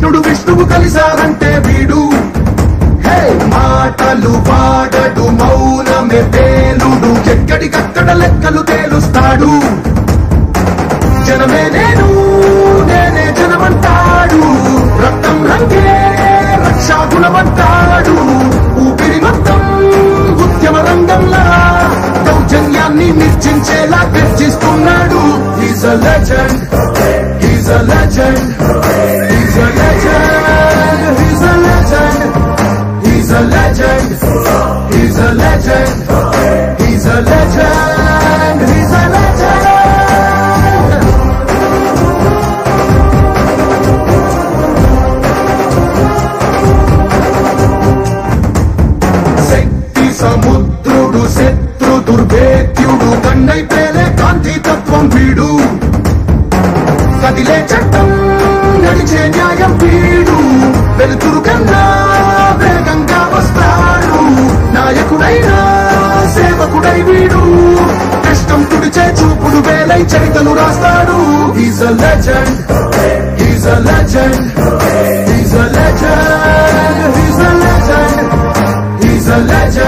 కృష్ణుడు విష్ణువు కలిసారంటే వీడు హే మాటలు పాడడు మౌనమే పేలుడు ఎక్కడికక్కడ లెక్కలు తేలుస్తాడు జనమే నేను నేనే జనమంటాడు రక్తం రంగే రక్షాగుణమంటాడు ఊపిరి మొత్తం ఉద్యమ రంగంలా దౌర్జన్యాన్ని నిర్చించేలా గర్జిస్తున్నాడు is a legend is a legend is a legend is a legend is a legend is a legend is a legend is a legend శక్తి సముద్రుడు శత్రు దుర్భేద్యుడు కన్నై పేలే కాంతి తత్వం వీడు కదిలే చట్టం నడిచే న్యాయం వీడు వెలుతురు కన్నా వేగంగా వస్తాడు నాయకుడైనా సేవకుడై వీడు కష్టం తుడిచే చూపుడు వేలై చరితలు రాస్తాడు is a legend is a legend is a legend is a legend He's a legend.